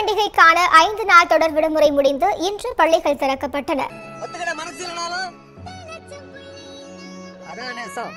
பண்டிகைக்கான ஐந்து நாள் தொடர் விடுமுறை முடிந்து இன்று பள்ளிகள் திறக்கப்பட்டன ஒத்துக்கிட மனசு இல்லைனாலும் அதான் நேசம்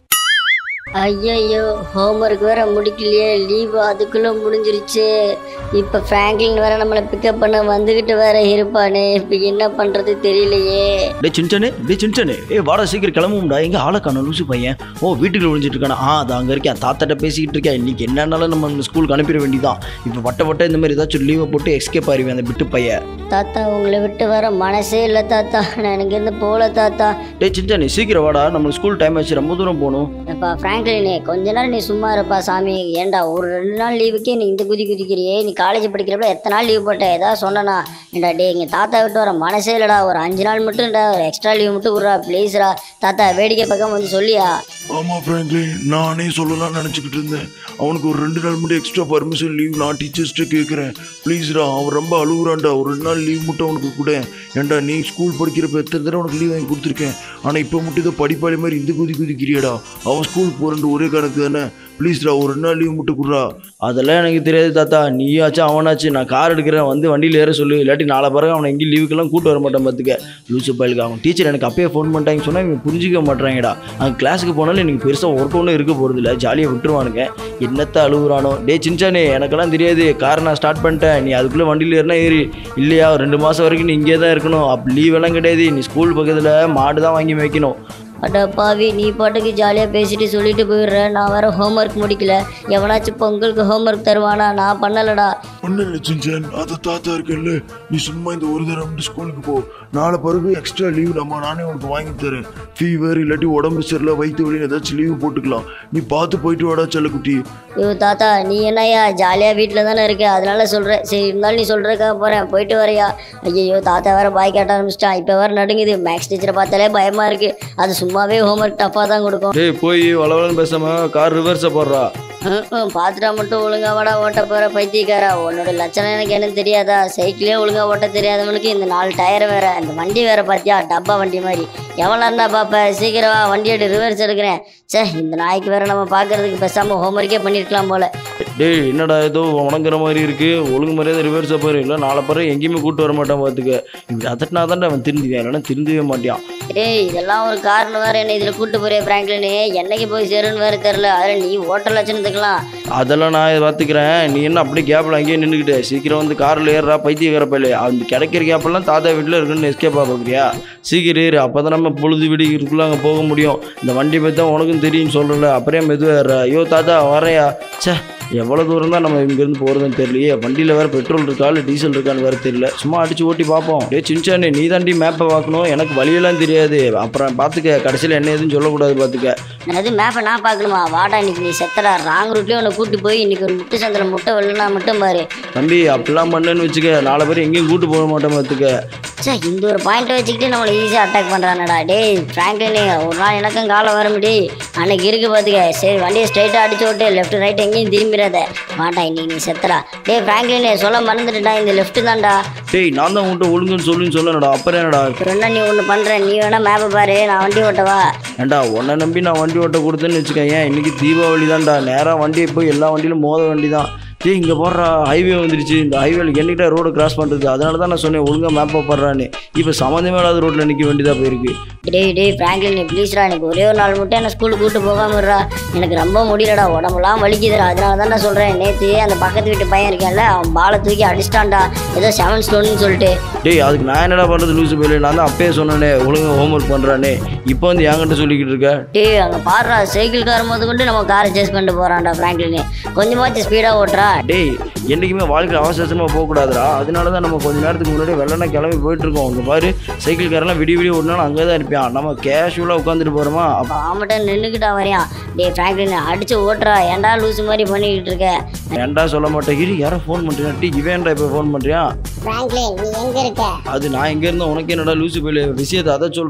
ஐயையோ ஹோம்ஒர்க் வேற முடிக்கலையே லீவு அதுக்குள்ள முடிஞ்சிருச்சு இப்போ ஃப்ராங்க்லின் வேற நம்மளை பிக்கப் பண்ண வந்துகிட்டு வேற இருப்பானே இப்போ என்ன பண்றது தெரியலையே டே சின்சனே டே சின்சனே ஏ வாடா சீக்கிரம் கிளம்பும்டா எங்க ஆளை காணோம் லூசு பையன் ஓ வீட்டுக்குள்ள ஒழிஞ்சிட்டு இருக்கானா ஆ அது அங்கே இருக்கேன் தாத்தாட்ட பேசிக்கிட்டு இருக்கேன் இன்னைக்கு என்னன்னாலும் நம்ம ஸ்கூலுக்கு அனுப்பிட வேண்டியதான் இப்போ வட்ட வட்ட இந்த மாதிரி ஏதாச்சும் லீவை போட்டு எஸ்கேப் ஆயிருவேன் அந்த விட்டு பையன் தாத்தா உங்களை விட்டு வர மனசே இல்லை தாத்தா நான் எனக்கு இருந்து போகல தாத்தா டே சின்சனே சீக்கிரம் வாடா நம்ம ஸ்கூல் டைம் ஆச்சு ரொம்ப தூரம் போகணும் அப்பா ஃப்ராங்க்லினே கொஞ்ச நேரம் நீ சும்மா இருப்பா சாமி ஏன்டா ஒரு ரெண்டு நாள் லீவுக்கே நீ இந்த குதி குதிக்கிறியே நீ காலேஜ் படிக்கிறப்ப எத்தனை நாள் லீவ் போட்ட ஏதாவது சொன்னனா ஏன்டா டே இங்கே தாத்தா விட்டு வர மனசே இல்லைடா ஒரு அஞ்சு நாள் மட்டும்டா ஒரு எக்ஸ்ட்ரா லீவ் மட்டும் விட்றா ப்ளீஸ்ரா தாத்தா வேடிக்கை பக்கம் வந்து சொல்லியா ஆமா ஃப்ராங்க்லின் நானே சொல்லலாம்னு நினச்சிக்கிட்டு இருந்தேன் அவனுக்கு ஒரு ரெண்டு நாள் மட்டும் எக்ஸ்ட்ரா பர்மிஷன் லீவ் நான் டீச்சர்ஸ்ட்டு கேட்குறேன் ப்ளீஸ்டா அவன் ரொம்ப அழுகுறான்டா ஒரு ரெண்டு நாள் லீவ் மட்டும் அவனுக்கு கூட ஏன்டா நீ ஸ்கூல் படிக்கிறப்ப எத்தனை தடவை உனக்கு லீவ் வாங்கி கொடுத்துருக்கேன் ஆனால் இப்போ மட்டும் இதை படிப்பாளி மாதிரி இந்த குதி குதிக்கிறியாடா அவன் ஸ்கூல் போகிறன்ற ஒரே கணக்கு தானே ப்ளீஸ்டா ஒரு ரெண்டு நாள் லீவ் மட்டும் கொடுறா அதெல்லாம் எனக்கு தெரியாது தாத்தா நீயாச்சும் அவனாச்சு நான் கார் எடுக்கிறேன் வந்து வண்டியில் ஏற சொல்லு இல்லாட்டி நாளை பிறகு அவனை எங்கேயும் லீவுக்கெல்லாம் கூட்டு வர மாட்டேன் பார்த்துக்க லூசு பயலுக்கு அவன் டீச்சர் எனக்கு அப்பயே ஃபோன் பண்ணிட்டாங்க சொன்னால் இவங்க புரிஞ்சிக்க மாட்றாங்கடா அவன் கிளாஸுக்கு போனாலும் எனக்கு பெருசாக ஒர்க் ஒன்றும் இருக்க போகிறதில்ல ஜாலியாக விட்டுருவானுங்க என்னத்த அழுகுறானோ டே சின்சானே எனக்கெல்லாம் தெரியாது காரை நான் ஸ்டார்ட் பண்ணிட்டேன் நீ அதுக்குள்ளே வண்டியில் ஏறினா ஏறி இல்லையா ஒரு ரெண்டு மாதம் வரைக்கும் நீ இங்கே தான் இருக்கணும் அப்படி லீவ் எல்லாம் கிடையாது நீ ஸ்கூல் பக்கத்தில் மாடு தான் வாங்கி வைக்கணும் அட பாவி நீ பாட்டுக்கு ஜாலியாக பேசிட்டு சொல்லிட்டு போயிடுற நான் வேற ஹோம்ஒர்க் முடிக்கல எவனாச்சும் பொங்கலுக்கு ஹோம்ஒர்க் தருவானா நான் பண்ணலடா ஒன்றும் இல்லை சின்சன் அதை தாத்தா இருக்கல்ல நீ சும்மா இந்த ஒரு தடவை மட்டும் ஸ்கூலுக்கு போ நாளை பிறகு எக்ஸ்ட்ரா லீவ் நம்ம நானே உனக்கு வாங்கி தரேன் ஃபீவர் இல்லாட்டி உடம்பு சரியில்லை வயிற்று வலி ஏதாச்சும் லீவ் போட்டுக்கலாம் நீ பார்த்து போயிட்டு வாடா செல்லக்குட்டி ஐயோ தாத்தா நீ என்னய்யா ஜாலியாக வீட்டில் தானே இருக்க அதனால சொல்கிறேன் சரி இருந்தாலும் நீ சொல்கிறக்காக போகிறேன் போயிட்டு வரையா ஐயோ தாத்தா வேற பாய் காட்ட ஆரம்பிச்சிட்டான் இப்போ வேற நடுங்குது மேக்ஸ் டீச்சரை பார்த்தாலே பயமாக இருக்குது அது சும்மாவே ஹோம்ஒர்க் டஃப்பாக தான் கொடுக்கும் டேய் போய் வளவலன்னு பேசாமல் கார் ரிவர்ஸை போடுறா ம், ம், பார்த்துட்டா மட்டும் ஒழுங்கா வாடா ஓட்ட போகிற பைத்தியக்காரா உன்னோட லட்சணம் எனக்கு என்ன தெரியாதா சைக்கிளே ஒழுங்கா ஓட்ட தெரியாதவனுக்கு இந்த நாலு டயர் வேற இந்த வண்டி வேற பார்த்தியா டப்பா வண்டி மாதிரி எவ்வளோ இருந்தா பாப்ப சீக்கிரம் வா வண்டி எடு ரிவர்ஸ் எடுக்கிறேன் சே இந்த நாய்க்கு வேற நம்ம பார்க்கறதுக்கு பேசாமல் ஹோம்ஒர்க்கே பண்ணியிருக்கலாம் போல டேய் என்னடா ஏதோ உணங்குற மாதிரி இருக்கு ஒழுங்கு மரியாதை ரிவர்ஸாக போயிரு இல்லை நாளை பிறகு எங்கேயுமே கூட்டு வர மாட்டான் பார்த்துக்க இப்படி அதட்டினா தான் அவன் திருந்துவேன் இல்லைன்னா திருந்தவே மாட்டான் டேய் இதெல்லாம் ஒரு காரணம் வேற என்ன இதில் கூட்டு போறிய பிராங்க்லினு என்னைக்கு போய் சேருன்னு வேற தெரில அதில் நீ ஓட்ட லட்சணத்துக்கலாம் அதெல்லாம் நான் இதை பார்த்துக்கிறேன் நீ என்ன அப்படியே கேப்பில் அங்கேயே நின்றுக்கிட்டு சீக்கிரம் வந்து காரில் ஏறுறா பைத்தியக்கார பையில அந்த கிடைக்கிற கேப்பெல்லாம் தாத்தா வீட்டில் இருக்குன்னு எஸ்கேப் பார்க்குறியா சீக்கிரம் ஏறு அப்போ தான் நம்ம பொழுது விடிக்கிறதுக்குள்ளே அங்கே போக முடியும் இந்த வண்டி பற்றி தான் உனக்கும் தெரியும்னு சொல்கிறல அப்புறம் மெதுவாக ஏறுறா ஐயோ தாத்தா வரையா ச்சே எவ்வளோ தூரம் தான் நம்ம இங்கேருந்து போகிறதுன்னு தெரியலையே வண்டியில் வேறு பெட்ரோல் இருக்கா இல்லை டீசல் இருக்கான்னு வேறு தெரியல சும்மா அடிச்சு ஓட்டி பார்ப்போம் டே சின்சானே நீ தாண்டி மேப்பை பார்க்கணும் எனக்கு வழியெல்லாம் தெரியாது அப்புறம் பார்த்துக்க கடைசியில் என்ன எதுவும் சொல்லக்கூடாது பார்த்துக்க என்னது மேப்பை நான் பார்க்கணுமா வாடா இன்னைக்கு நீ செத்தடா ராங் ரூட்லேயே உன்னை கூட்டி போய் இன்னைக்கு ஒரு முட்டை சந்தில் முட்டை வெள்ளனா மட்டும் பாரு தம்பி அப்படிலாம் பண்ணேன்னு வச்சுக்க நாலு பேர் எங்கேயும் கூட்டு போக மாட்டோம் பார்த்துக்க சே இந்த ஒரு பாயிண்ட்டை வச்சுக்கிட்டு நம்மளை ஈஸியாக அட்டாக் பண்ணுறானடா டேய் ஃப்ராங்க்லினே ஒரு நாள் எனக்கும் காலம் வரும் டேய் அன்னைக்கு இருக்கு பார்த்துக்க சரி வண்டியை ஸ்ட்ரைட்டாக அடிச்சு விட்டு லெஃப்ட் ரைட் எங்கேயும் திரும்பிடாத வாடா இன்னைக்கு நீ செத்தடா டேய் ஃப்ராங்க்லினே சொல்ல மறந்துட்டுடா இந்த லெஃப்ட் தான்டா டேய் நான் தான் உன்கிட்ட ஒழுங்குன்னு சொல்லுன்னு சொல்லணும்டா அப்புறம் என்னடா அப்புறம் என்ன நீ ஒன்று பண்ணுற நீ வேணா மேப்பை பாரு நான் வண்டி ஓட்டவா ஏன்டா உன்னை நம்பி நான் வண்டி ஓட்ட கொடுத்தேன்னு வச்சுக்கேன் ஏன் இன்னைக்கு தீபாவளி தான்டா நேராக வண்டியை போய் எல்லா வண்டியிலும் மோத வண்டி தான் டேய் இங்கே போடுறா ஹைவே வந்துருச்சு இந்த ஹைவேல என்னைக்கிட்ட ரோடு கிராஸ் பண்ணுறது அதனால தான் நான் சொன்னேன் ஒழுங்காக மேப்பை போடுறான்னு இப்போ சம்மந்தமே இல்லாத ரோட்டில் நிற்க வேண்டியதாக போயிருக்கு டேய் டேய் ஃப்ராங்க்லின் நீ ப்ளீஸ்டா எனக்கு ஒரே ஒரு நாள் மட்டும் என்ன ஸ்கூலுக்கு கூட்டு போகாம இருடா எனக்கு ரொம்ப முடியலடா உடம்புலாம் வலிக்குதுடா அதனால தான் நான் சொல்கிறேன் நேற்று அந்த பக்கத்து வீட்டு பையன் இருக்கேன்ல அவன் பாலை தூக்கி அடிச்சிட்டான்டா ஏதோ செவன் ஸ்டோன்னு சொல்லிட்டு டேய் அதுக்கு நான் என்னடா பண்ணுறது லூசு போயில நான் தான் அப்பயே சொன்னேனே ஒழுங்கா ஹோம்ஒர்க் பண்ணுறானே இப்போ வந்து என்கிட்ட சொல்லிக்கிட்டு இருக்க டேய் அங்கே பாடுறா சைக்கிள் கார் போது கொண்டு நம்ம காரை சேஸ் பண்ணிட்டு போகிறான்டா ஃப்ராங்க்லின் கொஞ்சமாச்சும் ஸ்பீடாக ஓட்டுறா டேய் என்றைக்குமே வாழ்க்கையில் அவசர அவசரமாக போகக்கூடாதுடா அதனால தான் நம்ம கொஞ்ச நேரத்துக்கு முன்னாடி வெள்ளனா கிளம்பி போயிட்டு இருக்கோம் அங்கே பாரு சைக்கிள் காரெல்லாம் விடிய விடிய ஓடினாலும் அங்கே தான் இருப்பான் நம்ம கேஷுவலாக உட்காந்துட்டு போகிறோமா அப்போ ஆமட்ட நின்றுக்கிட்டா வரையான் டேய் ஃப்ராங்க்லின் அடிச்சு ஓட்டுறா ஏன்டா லூசு மாதிரி பண்ணிக்கிட்டு இருக்க ஏன்டா சொல்ல மாட்டேன் இரு யாரோ ஃபோன் பண்ணுறியா டீ இவேன்டா இப்போ ஃபோன் பண்ணுறியா பிராங்க்லின் நீ எங்க இருக்க அது நான் எங்கே இருந்தேன் உனக்கு என்னடா லூசு போயில விஷயத்தை அதை சொல்கிறா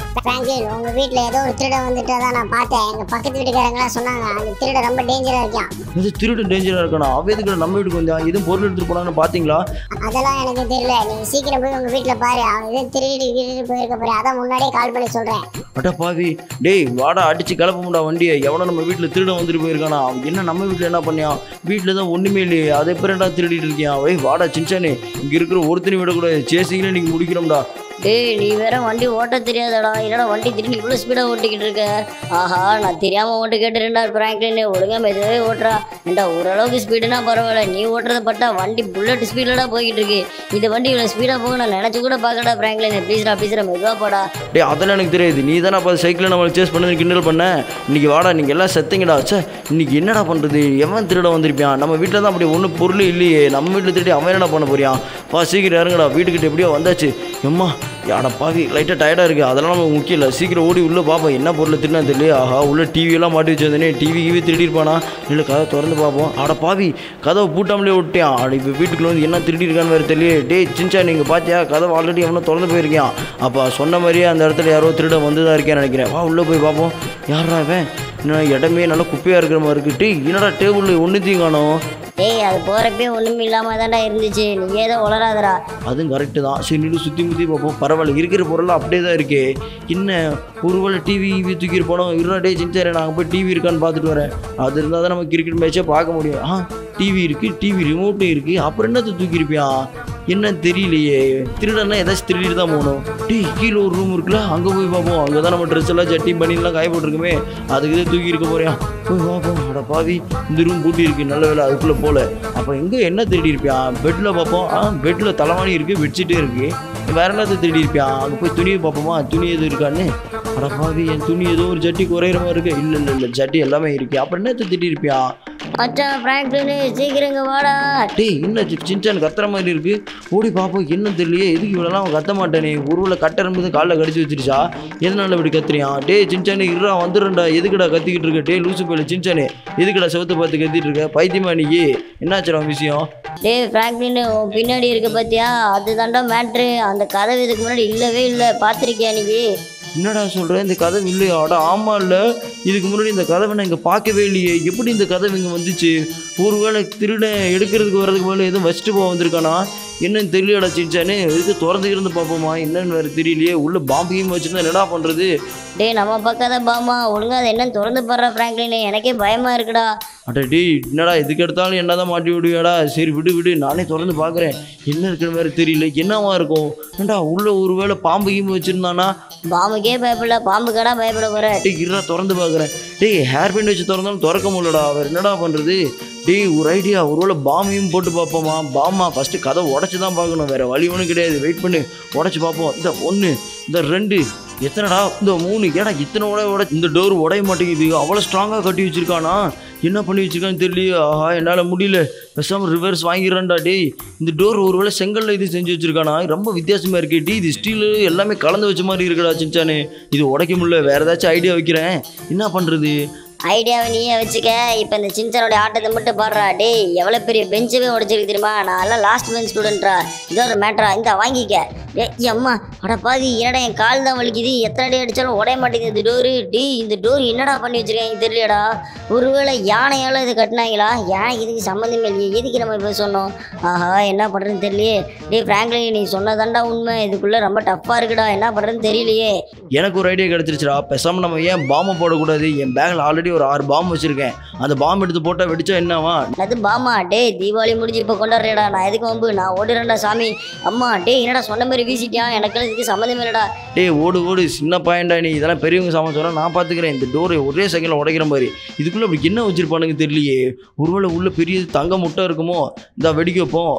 பிராங்கில் உங்க வீட்ல ஏதோ ஒரு திருடன் வந்துட்டதா நான் பார்த்தேன் எங்க பக்கத்து வீட்டுக்காரங்களாம் சொன்னாங்க அந்த திருடன் ரொம்ப டேஞ்சரா இருக்கான் இது திருடன் டேஞ்சராக இருக்கணும் அவன் எதுக்கு நம்ம வீட்டுக்கு வந்தான் எதுவும் பொருள் எடுத்துட்டு போனான்னு பார்த்தீங்களா அதெல்லாம் எனக்கு தெரியல நீங்க சீக்கிரம் போய் உங்க வீட்ல பாரு அவன் எதுவும் திருடி திருடி போயிருக்க போறேன் அதான் முன்னாடியே கால் பண்ணி சொல்றேன் அட பாவி டேய் வாடா அடிச்சு கிளப்பமுடா வண்டியை எவனோ நம்ம வீட்டில் திருடன் வந்துட்டு போயிருக்கானா அவன் என்ன நம்ம வீட்டில் என்ன பண்ணியான் வீட்டில் தான் ஒன்றுமே இல்லையே அதை எப்பறா திருடிட்டு இருக்கியான் வை வாடா சின்சானே இங்கே இருக்கிற ஒருத்தனையும் விடக்கூடாது சேசிங்களே நீங்கள் முடிக்கிறோம்டா டேய் நீ வேற வண்டி ஓட்ட தெரியாதடா என்னடா வண்டி திரும்பி இவ்வளோ ஸ்பீடாக ஓட்டிக்கிட்டு இருக்க ஆஹா நான் தெரியாமல் ஓட்டு கேட்டுருண்டா பிராங்க்லின் ஒழுங்கா மெதுவே ஓட்டுறா ஏண்டா ஓரளவுக்கு ஸ்பீடுனா பரவாயில்ல நீ ஓட்டுறத பட்டா வண்டி புல்லட் ஸ்பீடடா போய்கிட்டு இருக்கு இந்த வண்டி இவ்வளோ ஸ்பீடாக போக நான் நினச்சி கூட பார்க்கடா பிராங்க்லின் ப்ளீஸ்ரா ப்ளீஸ்ரா மெதுவாக போடா டேய் அதெல்லாம் எனக்கு தெரியாது நீ தானே அப்போ சைக்கிளில் நம்மளை சேஸ் பண்ணது கிண்டல் பண்ண இன்னைக்கு வாடா நீங்கள் எல்லாம் செத்தீங்கடா ச்சே இன்னைக்கு என்னடா பண்ணுறது எவன் திருட வந்திருப்பான் நம்ம வீட்டில் தான் அப்படி ஒன்றும் பொருள் இல்லையே நம்ம வீட்டில் திருடி அவன் என்னடா பண்ண போறியான் வா சீக்கிரம் இறங்குடா வீட்டுக்கிட்ட எப்படியோ வந்தாச்சு எம்மா யாட பாவி லைட்டாக டயர்டாக இருக்குது அதெல்லாம் நமக்கு முக்கியம் இல்லை சீக்கிரம் ஓடி உள்ளே பார்ப்போம் என்ன பொருளை திருடினா தெரியல ஆஹா உள்ள டிவியெல்லாம் மாட்டி வச்சிருந்தேனே டிவி கிவி திருடிருப்பானா இல்லை கதை திறந்து பார்ப்போம் ஆட பாவி கதவை பூட்டாமலே விட்டான் ஆட இப்போ வீட்டுக்குள்ள வந்து என்ன திருடி இருக்கான்னு வேறு தெரியல டேய் சின்ச்சா நீங்கள் பார்த்தியா கதவை ஆல்ரெடி எவனோ திறந்து போயிருக்கான் அப்போ சொன்ன மாதிரியே அந்த இடத்துல யாரோ திருட வந்து தான் இருக்கேன்னு நினைக்கிறேன் வா உள்ளே போய் பார்ப்போம் யாரா அவன் என்ன இடமே நல்லா குப்பையாக இருக்கிற மாதிரி இருக்கு டேய் என்னடா டேபிள் ஒன்றுத்தையும் காணோம் டேய் அது போகிறப்பே ஒன்றும் இல்லாமல் தான்டா இருந்துச்சு நீ ஏதோ உளராதடா அதுவும் கரெக்டு தான் சரி நின்று சுற்றி முற்றி பார்ப்போம் பரவாயில்ல இருக்கிற பொருள் அப்படியே தான் இருக்கே என்ன ஒருவேளை டிவி கிவி தூக்கிட்டு போனோம் இருடா டே சின்சாரே நாங்கள் போய் டிவி இருக்கான்னு பார்த்துட்டு வரேன் அது இருந்தால் தான் நம்ம கிரிக்கெட் மேட்சே பார்க்க முடியும் ஆ டிவி இருக்குது டிவி ரிமோட்டும் இருக்குது அப்புறம் என்னத்தை தூக்கியிருப்பியான் என்ன தெரியலையே திருடன்னா ஏதாச்சும் திருடிட்டு தான் போகணும் டேய் கீழே ஒரு ரூம் இருக்குல்ல அங்கே போய் பார்ப்போம் அங்கே தான் நம்ம ட்ரெஸ் எல்லாம் சட்டி பண்ணிலாம் காய போட்டிருக்குமே அதுக்கு தான் தூக்கி இருக்க போறியா போய் பார்ப்போம் அட பாவி இந்த ரூம் பூட்டி இருக்கு நல்ல வேலை அதுக்குள்ளே போகல அப்போ எங்கே என்ன திருடி இருப்பியான் பெட்டில் பார்ப்போம் ஆ பெட்டில் தலைவாணி இருக்குது பெட்ஷீட்டே இருக்குது வேற என்னத்தை திருடி இருப்பியான் அங்கே போய் துணியை பார்ப்போமா துணி எதுவும் இருக்கான்னு அட பாவி என் துணி ஏதோ ஒரு ஜட்டி குறையிற மாதிரி இருக்கு இல்லை இல்லை இல்லை ஜட்டி எல்லாமே இருக்கு அப்புறம் என்னத்தை திட்டி இருப்பியான் மச்சான் பிராங்க்லின் சீக்கிரங்க வாடா டேய் என்ன சி- சின்சான் கத்துற மாதிரி இருக்கு ஓடி பார்ப்போம் என்ன தெரியலையே எதுக்கு இவ்வளோலாம் அவன் கத்த மாட்டானே உருவில் கட்டரம்பு காலில் கடிச்சு வச்சிருச்சா எதனால இப்படி கத்துறியான் டேய் சின்சானே இருடா வந்துடுறா எதுக்குடா கத்திக்கிட்டு இருக்க டேய் லூசு போயில சின்சானே எதுக்குடா செவத்தை பார்த்து கத்திட்டு இருக்க பைத்தியமா நீ என்னாச்சுடா உன் விஷயம் டேய் பிராங்க்லின் உன் பின்னாடி இருக்க பார்த்தியா அது தாண்டா மேட்ரு அந்த கதவு இதுக்கு முன்னாடி இல்லவே இல்லை பார்த்துருக்கியா நீ என்னடா சொல்ற இந்த கதவு இல்லையா அட ஆமா இல்ல இதுக்கு முன்னாடி இந்த கதவை நான் இங்க பார்க்கவே இல்லையே எப்படி இந்த கதவு இங்க வந்துச்சு ஒருவேளை திருடன் எடுக்கிறதுக்கு வர்றதுக்கு மேலே எதுவும் வச்சுட்டு போக வந்திருக்கானா என்னன்னு தெரியலடா சின்சானே எதுக்கு திறந்து இருந்து பார்ப்போமா என்னன்னு வேற தெரியலையே உள்ள பாம்பையும் வச்சிருந்தா என்னடா பண்றது டேய் நம்ம பக்காத பாமா ஒழுங்கா அதை என்னன்னு திறந்து பாடுறா பிராங்க்லின் எனக்கே பயமா இருக்குடா அட டேய் என்னடா இதுக்கு எடுத்தாலும் என்னதான் மாட்டி விடுவியாடா சரி விடு விடு நானே திறந்து பார்க்குறேன் என்ன இருக்குன்னு வேற தெரியல என்னவா இருக்கும் ஏண்டா உள்ள ஒருவேளை பாம்பையும் வச்சிருந்தானா பாம்புக்கே பயப்படல பாம்பு கடா பயப்பட போற டேய் இருடா திறந்து பார்க்குறேன் டேய் ஹேர் பேண்ட் வச்சு திறந்தாலும் திறக்க முடியலடா அவர் என்னடா பண்ணுறது டேய் ஒரு ஐடியா ஒருவேளை பாமையும் போட்டு பார்ப்போமா பாமா ஃபஸ்ட்டு கதை உடச்சி தான் பார்க்கணும் வேற வழி ஒன்றும் கிடையாது வெயிட் பண்ணு உடச்சி பார்ப்போம் இந்த ஒன்று இந்த ரெண்டு எத்தனைடா இந்த மூணு ஏடா இத்தனை உடைய உட இந்த டோர் உடைய மாட்டேங்குது அவ்வளோ ஸ்ட்ராங்காக கட்டி வச்சிருக்கானா என்ன பண்ணி வச்சிருக்கான்னு தெரியலையே ஆஹா என்னால் முடியல பேசாமல் ரிவர்ஸ் வாங்கிடுறேன்டா டேய் இந்த டோர் ஒருவேளை செங்கல்ல இது செஞ்சு வச்சிருக்கானா ரொம்ப வித்தியாசமாக இருக்கு டேய் இது ஸ்டீலு எல்லாமே கலந்து வச்ச மாதிரி இருக்குடா சின்சானு இது உடைக்க முடியல வேற ஏதாச்சும் ஐடியா வைக்கிறேன் என்ன பண்ணுறது ஐடியாவை நீயே வச்சுக்க இப்போ இந்த சின்சனோட ஆட்டத்தை மட்டும் பாடுறா டேய் எவ்வளோ பெரிய பெஞ்சவே உடச்சிருக்கு தெரியுமா நான் எல்லாம் லாஸ்ட் பெஞ்ச் ஸ்டூடெண்ட்ரா இதோ ஒரு மேட்ரா இந்த வாங்கிக்க டே அம்மா அட பாதி என்னடா என் கால் தான் வலிக்குது எத்தனை அடி அடித்தாலும் உடைய மாட்டேங்குது இந்த டோரு டேய் இந்த டோர் என்னடா பண்ணி வச்சிருக்காங்க தெரியலடா ஒருவேளை யானையால் இது கட்டினாங்களா ஏன் இதுக்கு சம்மந்தமே இல்லையே எதுக்கு நம்ம இப்போ சொன்னோம் ஆஹா என்ன பண்ணுறதுன்னு தெரியலையே டேய் ஃப்ராங்க்லின் நீ சொன்னதாண்டா உண்மை இதுக்குள்ளே ரொம்ப டஃப்பாக இருக்குடா என்ன பண்ணுறதுன்னு தெரியலையே எனக்கு ஒரு ஐடியா கிடச்சிருச்சுடா பேசாமல் நம்ம ஏன் பாம்பை போடக்கூடாது என் பேக்கில் ஆல்ரெடி ஒரு ஆறு பாம்பு வச்சுருக்கேன் அந்த பாம்பு எடுத்து போட்டால் வெடிச்சா என்னவா அது பாமா டேய் தீபாவளி முடிஞ்சு இப்போ கொண்டாடுறேடா நான் எதுக்கு வம்பு நான் ஓடுறேன்டா சாமி அம்மா டேய் என்னடா சொன்ன மாதிரி வீசிட்டியான் எனக்கு இதுக்கு சம்மந்தமே இல்லடா டேய் ஓடு ஓடு சின்ன பையன்டா நீ இதெல்லாம் பெரியவங்க சாமான் சொல்ல நான் பார்த்துக்கிறேன் இந்த டோரை ஒரே செகண்டில் உடைக்கிற மாதிரி இதுக்குள்ளே அப்படி என்ன வச்சிருப்பானுங்க தெரியலையே ஒருவேளை உள்ள பெரிய தங்க முட்டை இருக்குமோ இந்த வெடிக்க வைப்போம்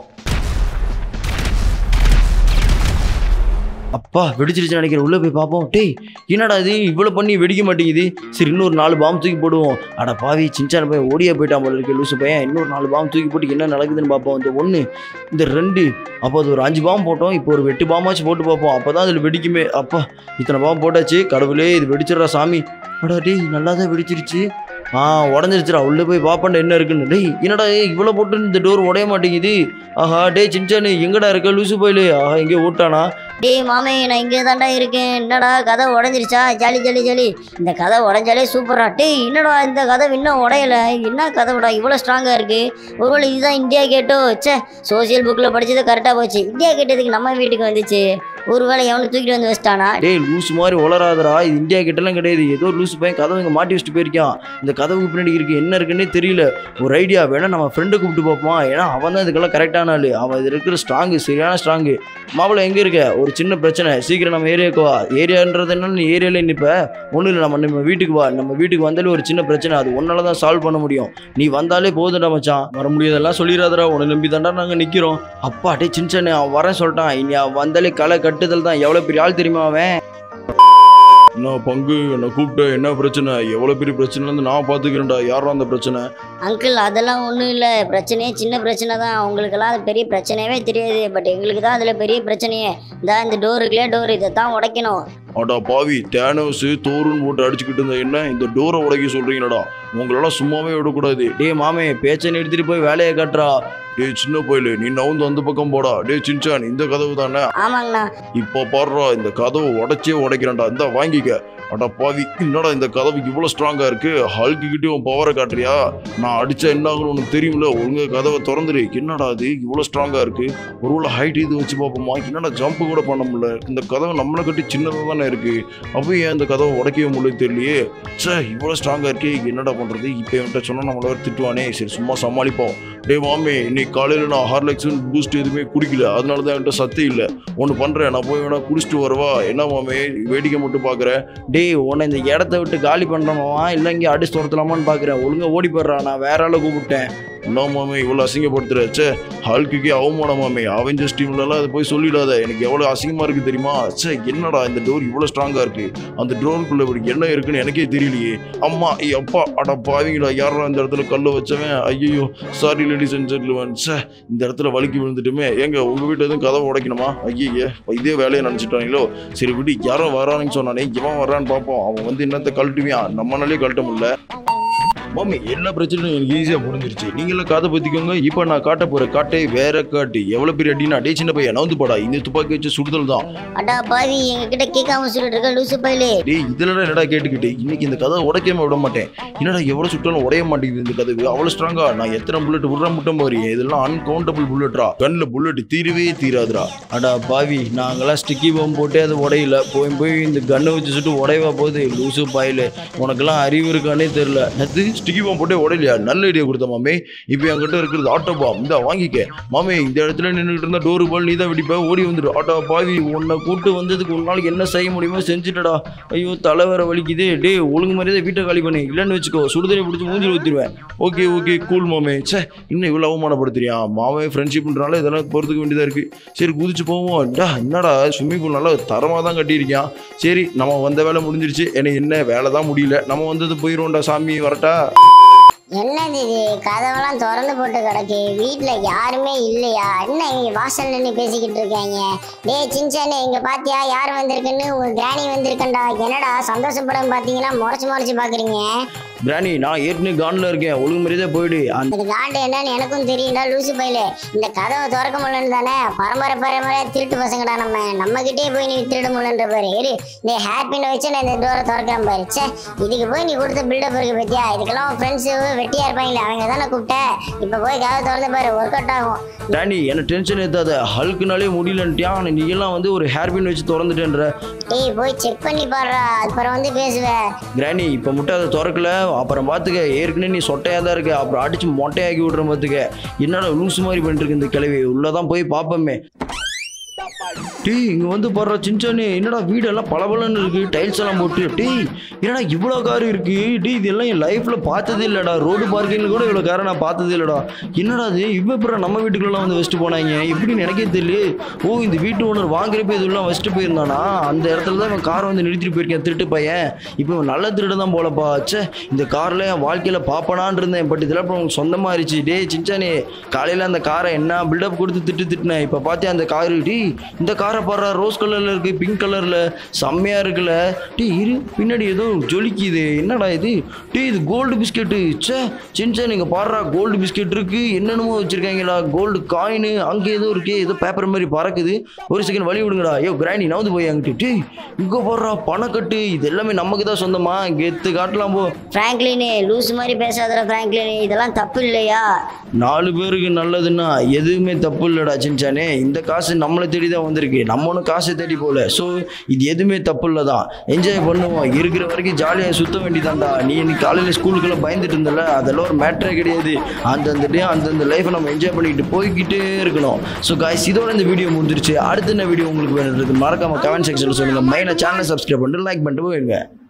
அப்பா வெடிச்சிருச்சு நினைக்கிறேன் உள்ளே போய் பார்ப்போம் டேய் என்னடா இது இவ்வளோ பண்ணி வெடிக்க மாட்டேங்குது சரி இன்னொரு நாலு பாம்பு தூக்கி போடுவோம் அட பாவி சின்சான பையன் ஓடியே போயிட்டான் போல இருக்கு லூசு பையன் இன்னொரு நாலு பாம்பு தூக்கி போட்டு என்ன நடக்குதுன்னு பார்ப்போம் இந்த ஒன்று இந்த ரெண்டு அப்போ அது ஒரு அஞ்சு பாம்பு போட்டோம் இப்போ ஒரு வெட்டு பாம்பாச்சும் போட்டு பார்ப்போம் அப்போ தான் அதில் வெடிக்குமே அப்பா இத்தனை பாம்பு போட்டாச்சு கடவுளே இது வெடிச்சிடுறா சாமி அடா டேய் நல்லா தான் வெடிச்சிருச்சு ஆ உடஞ்சிருச்சுடா உள்ளே போய் பாப்பாண்டா என்ன இருக்குன்னு டேய் என்னடா ஏய் இவ்வளோ போட்டு இந்த டோர் உடைய மாட்டேங்குது ஆஹா டேய் சின்சானு எங்கடா இருக்க லூசு போயிலு ஆஹா எங்கேயோ ஓட்டானா டேய் மாமே நான் இங்கே தான்டா இருக்கேன் என்னடா கதை உடஞ்சிருச்சா ஜாலி ஜாலி ஜாலி இந்த கதை உடஞ்சாலே சூப்பரா டேய் என்னடா இந்த கதை இன்னும் உடையல என்ன கதைடா இவ்வளோ ஸ்ட்ராங்காக இருக்கு ஒருவேளை இதுதான் இந்தியா கேட்டோ ச்சே சோசியல் புக்கில் படிச்சது கரெக்டாக போச்சு இந்தியா கேட்டதுக்கு நம்ம வீட்டுக்கு வந்துச்சு ஒருவேளை எவனை தூக்கிட்டு வந்து வச்சிட்டானா டேய் லூஸ் மாதிரி உளராதடா இது இந்தியா கிட்டலாம் கிடையாது ஏதோ லூஸ் பையன் கதவு இங்கே மாட்டி வச்சுட்டு போயிருக்கான் இந்த கதவுக்கு பின்னாடி இருக்கு என்ன இருக்குன்னே தெரியல ஒரு ஐடியா வேணா நம்ம ஃப்ரெண்டை கூப்பிட்டு பார்ப்போம் ஏன்னா அவன் தான் இதுக்கெல்லாம் கரெக்டான ஆளு அவன் இது இருக்கிற ஸ்ட்ராங்கு சரியான ஸ்ட்ராங்கு மாப்பிள்ள எங்கே இருக்க ஒரு சின்ன பிரச்சனை சீக்கிரம் நம்ம ஏரியாவுக்கு வா ஏரியான்றது என்ன நீ ஏரியாவில் நிற்ப ஒன்றும் இல்லை நம்ம நம்ம வீட்டுக்கு வா நம்ம வீட்டுக்கு வந்தாலே ஒரு சின்ன பிரச்சனை அது ஒன்னால தான் சால்வ் பண்ண முடியும் நீ வந்தாலே போதும்டா மச்சான் வர முடியாதெல்லாம் சொல்லிடாதடா உன்னை நம்பி தாண்டா நாங்கள் நிற்கிறோம் அப்பா டே சின்ன அவன் வரேன் சொல்லிட்டான் இனி அவன் வந்தாலே களை கட்டுதல் தான் எவ்வளோ பெரிய ஆள் தெரியுமா அவன் என்ன பங்கு என்னை கூப்பிட்ட என்ன பிரச்சனை எவ்வளோ பெரிய பிரச்சனை இருந்து நான் பார்த்துக்கிறேன்டா யாரா அந்த பிரச்சனை அங்கிள் அதெல்லாம் ஒன்றும் இல்லை பிரச்சனையே சின்ன பிரச்சனை தான் உங்களுக்கெல்லாம் அது பெரிய பிரச்சனையவே தெரியாது பட் எங்களுக்கு தான் அதில் பெரிய பிரச்சனையே இந்த இந்த டோர் இருக்குல்லையா டோர் இதை தான் உடைக்கணும் அடா பாவி தேனோஸ் தோறுன்னு போட்டு அடிச்சுக்கிட்டு இருந்த என்ன இந்த டோரை உடைக்க சொல்றீங்களாடா உங்களெல்லாம் சும்மாவே விடக்கூடாது டேய் மாமே பேச்சை நிறுத்திட்டு போய் வேலையை காட்டுறா டேய் சின்ன போயில நீ நவுந்து அந்த பக்கம் போடா டேய் சின்சான் இந்த கதவு தானே ஆமாங்கண்ணா இப்போ பாடுறா இந்த கதவை உடைச்சே உடைக்கிறேன்டா இந்த வாங்கிக்க அடா பாவி என்னடா இந்த கதவு இவ்வளோ ஸ்ட்ராங்கா இருக்கு ஹல்க்கு கிட்டே உன் பவரை காட்டுறியா நான் அடிச்சா என்ன ஆகும்னு உனக்கு தெரியும்ல ஒழுங்கா கதவை திறந்துரு என்னடா அது இவ்வளோ ஸ்ட்ராங்கா இருக்கு ஒருவேளை ஹைட் இது வச்சு பார்ப்போமா என்னடா ஜம்ப் கூட பண்ண முடியல இந்த கதவு நம்மளை கட்டி சின்னதாக தானே இருக்கு அப்போ ஏன் இந்த கதவை உடைக்கவே முடியல தெரியலையே ச்சே இவ்வளோ ஸ்ட்ராங்கா இருக்கே என்னடா பண்றது இப்போ என்கிட்ட சொன்னா நம்மள வேற திட்டுவானே சரி சும்மா சமாளிப்போம் டே மாமே இன்னைக்கு காலையில் நான் ஹார்லெக்ஸ் பூஸ்ட் எதுவுமே குடிக்கல அதனால தான் என்கிட்ட சத்து இல்லை ஒன்று பண்ணுறேன் நான் போய் வேணா குடிச்சிட்டு வரவா என்ன மாமே வேடிக்கை மட்டும் பார்க்குறேன் டேய் உன்னை இந்த இடத்த விட்டு காலி பண்ணுறோமா இல்லை இங்கே அடிச்சு துரத்தலாமான்னு பார்க்குறேன் ஒழுங்கா ஓடி போடுறா நான் வேற ஆளை கூப்பிட்டேன் என்ன மாமே இவ்வளோ அசிங்கப்படுத்துற ச்சே ஹல்க்குக்கே அவமானம் மாமே அவெஞ்சர்ஸ் டீம்லலாம் அதை போய் சொல்லிடாத எனக்கு எவ்வளோ அசிங்கமாக இருக்குது தெரியுமா ச்சே என்னடா இந்த டோர் இவ்வளோ ஸ்ட்ராங்காக இருக்கு அந்த டோருக்குள்ளே இப்படி என்ன இருக்குன்னு எனக்கே தெரியலையே அம்மா ஏய் அப்பா அட பாவிங்களா யாரா இந்த இடத்துல கல்லை வச்சவன் ஐயோ சாரி லேடிஸ் அண்ட் ஜென்டில்மேன் ச்சே இந்த இடத்துல வலிக்கி விழுந்துட்டுமே ஏங்க உங்கள் வீட்டில் எதுவும் கதவை உடைக்கணுமா ஐயே இதே வேலையை நினச்சிட்டாங்களோ சரி விடு யாரோ வரான்னு சொன்னானே இவன் வரான்னு பார்ப்போம் அவன் வந்து என்னத்த கழட்டுவியான் நம்மளாலே கழட்ட முடியல மாமி எல்லா பிரச்சனையும் எனக்கு ஈஸியாக புரிஞ்சிருச்சு நீங்களும் காதை பற்றிக்கோங்க இப்போ நான் காட்ட போகிற காட்டை வேற காட்டு எவ்வளோ பெரிய அடினா டே சின்ன பையன் நவுந்து போடா இந்த துப்பாக்கி வச்சு சுடுதல் தான் அடா பாவி எங்ககிட்ட கேட்காம சொல்லிட்டு இருக்க லூசு பையலே டேய் இதில் என்னடா கேட்டுக்கிட்டு இன்னைக்கு இந்த கதை உடைக்காம விட மாட்டேன் என்னடா எவ்வளோ சுட்டாலும் உடைய மாட்டேங்குது இந்த கதவு அவ்வளோ ஸ்ட்ராங்கா நான் எத்தனை புல்லட் விடுற முட்டம் பாரு இதெல்லாம் அன்கவுண்டபிள் புல்லட்ரா கண்ணில் புல்லட் தீரவே தீராதுடா அடா பாவி நாங்களாம் ஸ்டிக்கி பம் போட்டு அது உடையல போய் போய் இந்த கண்ணை வச்சு சுட்டு உடையவா போகுது லூசு பாயில் உனக்கெல்லாம் அறிவு இருக்கானே தெரில அது ஸ்டிக்கி பாம் போட்டே உடையலையா நல்ல ஐடியா கொடுத்த மாமே இப்போ என்கிட்ட இருக்கிறது ஆட்டோ பாம் இந்த வாங்கிக்க மாமே இந்த இடத்துல நின்றுட்டு இருந்தா டோரு பால் நீ தான் வெடிப்ப ஓடி வந்துடு ஆட்டோ பாவி உன்னை கூட்டு வந்ததுக்கு ஒரு நாளைக்கு என்ன செய்ய முடியுமோ செஞ்சுட்டடா ஐயோ தலை வேற வலிக்குது டேய் ஒழுங்கு மரியாதை வீட்டை காலி பண்ணு இல்லைன்னு வச்சுக்கோ சுடுதண்ணி பிடிச்சி மூஞ்சில் ஊற்றிடுவேன் ஓகே ஓகே கூல் மாமே ச்சே இன்னும் இவ்வளோ அவமானப்படுத்துறியா மாமே ஃப்ரெண்ட்ஷிப்ன்றனால இதெல்லாம் போகிறதுக்கு வேண்டியதாக இருக்குது சரி குதிச்சு போவோம் டா என்னடா ஸ்விம்மிங் பூல் நல்லா தரமாக தான் கட்டியிருக்கான் சரி நம்ம வந்த வேலை முடிஞ்சிருச்சு எனக்கு என்ன வேலை தான் முடியல நம்ம வந்தது போயிடுவோம்டா சாமி வரட்டா என்னது இது கதவெல்லாம் திறந்து போட்டு கிடக்கு வீட்ல யாருமே இல்லையா என்ன இங்க வாசல்ல நின்று பேசிக்கிட்டு இருக்காங்க டேய் சின்சானே இங்க பாத்தியா யார் வந்திருக்குன்னு உங்க கிராணி வந்திருக்கண்டா என்னடா சந்தோஷப்படம் பாத்தீங்கன்னா முறைச்சு முறைச்சு பாக்குறீங்க பிராணி நான் ஏற்கனவே கானில் இருக்கேன் ஒழுங்கு மரியாதை போயிடு அந்த இது காண்டு என்னன்னு எனக்கும் தெரியும்டா லூசு பையில இந்த கதவை திறக்க முடியலன்னு தானே பரம்பரை பரம்பரையா திருட்டு பசங்கடா நம்ம நம்ம கிட்டே போய் நீ திருட முடியலன்ற பாரு இரு இந்த ஹேப்பின் வச்சு நான் இந்த டோரை திறக்கிறேன் பாரு ச்சே இதுக்கு போய் நீ கொடுத்த பில்டப் இருக்கு பத்தியா இதுக்கெல்லாம் உன் ஃப்ரெண்ட்ஸ் வெட்டியா இருப்பாங்களே அவங்க தானே கூப்பிட்ட இப்போ போய் கதவை திறந்து பாரு ஒர்க் அவுட் ஆகும் பிராணி என்ன டென்ஷன் ஏத்தாத ஹல்க்குனாலே முடியலன்ட்டியான் நீ எல்லாம் வந்து ஒரு ஹேர் பின் வச்சு திறந்துட்டேன்ற டேய் போய் செக் பண்ணி பாருடா அப்புறம் வந்து பேசுவேன் கிராணி இப்போ மட்டும் அதை திறக்கல அப்புறம் பார்த்துக்க ஏற்கனவே நீ சொட்டையாக தான் இருக்க அப்புறம் அடிச்சு மொட்டையாக்கி விட்றேன் பார்த்துக்க என்னடா லூஸ் மாதிரி பண்ணிட்டு இருக்கு இந்த கிழவி உள்ளதான் போய் பார்ப்போமே டேய் இங்கே வந்து போடுற சின்சானே என்னடா வீடெல்லாம் பளபளன்னு இருக்கு டைல்ஸ் எல்லாம் போட்டு டேய் என்னடா இவ்வளோ கார் இருக்கு டேய் இதெல்லாம் என் லைஃப்ல பார்த்ததே இல்லடா ரோடு பார்க்கிங்ல கூட இவ்வளோ காரை நான் பார்த்ததே இல்லடா என்னடா இது இவ்வளோ அப்புறம் நம்ம வீட்டுக்குள்ளலாம் வந்து வச்சுட்டு போனாங்க எப்படின்னு எனக்கே தெரியல ஓ இந்த வீட்டு ஓனர் வாங்குறப்ப இதெல்லாம் வச்சுட்டு போயிருந்தானா அந்த இடத்துல தான் இவன் காரை வந்து நிறுத்திட்டு போயிருக்கேன் திருட்டு பையன் இப்போ இவன் நல்ல திருட தான் போலப்பா ச்சே இந்த காரில் என் வாழ்க்கையில் பார்ப்பனான் இருந்தேன் பட் இதெல்லாம் இப்போ உனக்கு சொந்தமாக இருந்துச்சு டேய் சின்சானே காலையில் அந்த காரை என்ன பில்டப் கொடுத்து திட்டு திட்டினேன் இப்போ பார்த்தியா அந்த காரு டேய் இந்த காரை பாடுறா ரோஸ் கலரில் இருக்குது பிங்க் கலரில் செம்மையாக இருக்குல்ல டே இரு பின்னாடி ஏதோ ஜொலிக்குது என்னடா இது டே இது கோல்டு பிஸ்கெட்டு ச்சே சின்ச்சா நீங்கள் பாடுறா கோல்டு பிஸ்கெட் இருக்குது என்னென்னமோ வச்சுருக்காங்களா கோல்டு காயின் அங்கே ஏதோ இருக்கு ஏதோ பேப்பர் மாதிரி பறக்குது ஒரு செகண்ட் வழி விடுங்கடா ஐயோ கிராண்டி நவுந்து போய் அங்கிட்டு டே இங்கே போடுறா பணக்கட்டு இது எல்லாமே நமக்கு தான் சொந்தமா கெத்து காட்டலாம் போ ஃப்ராங்க்லினு லூஸ் மாதிரி பேசாதடா ஃப்ராங்க்லினு இதெல்லாம் தப்பு இல்லையா நாலு பேருக்கு நல்லதுன்னா எதுவுமே தப்பு இல்லைடா சின்சானே இந்த காசு நம்மளை தேடி தான் வந்திருக்கு நம்ம ஒன்றும் காசை தேடி போகல ஸோ இது எதுவுமே தப்பு இல்லை தான் என்ஜாய் பண்ணுவோம் இருக்கிற வரைக்கும் ஜாலியாக சுத்த வேண்டியதான்டா நீ இன்னைக்கு காலையில் ஸ்கூலுக்கெல்லாம் பயந்துட்டு இருந்தல அதெல்லாம் ஒரு மேட்ரே கிடையாது அந்தந்த டே அந்தந்த லைஃப்பை நம்ம என்ஜாய் பண்ணிக்கிட்டு போய்கிட்டே இருக்கணும் ஸோ காய்ஸ் இதோட இந்த வீடியோ முடிஞ்சிருச்சு அடுத்த என்ன வீடியோ உங்களுக்கு வேணும் இருக்கு மறக்காம கமெண்ட் செக்ஷனில் சொல்லுங்கள் மெயினாக சேனலை சப்ஸ்கிரைப் பண்ணிட்டு லைக் பண்ணிட்டு போயிருங்க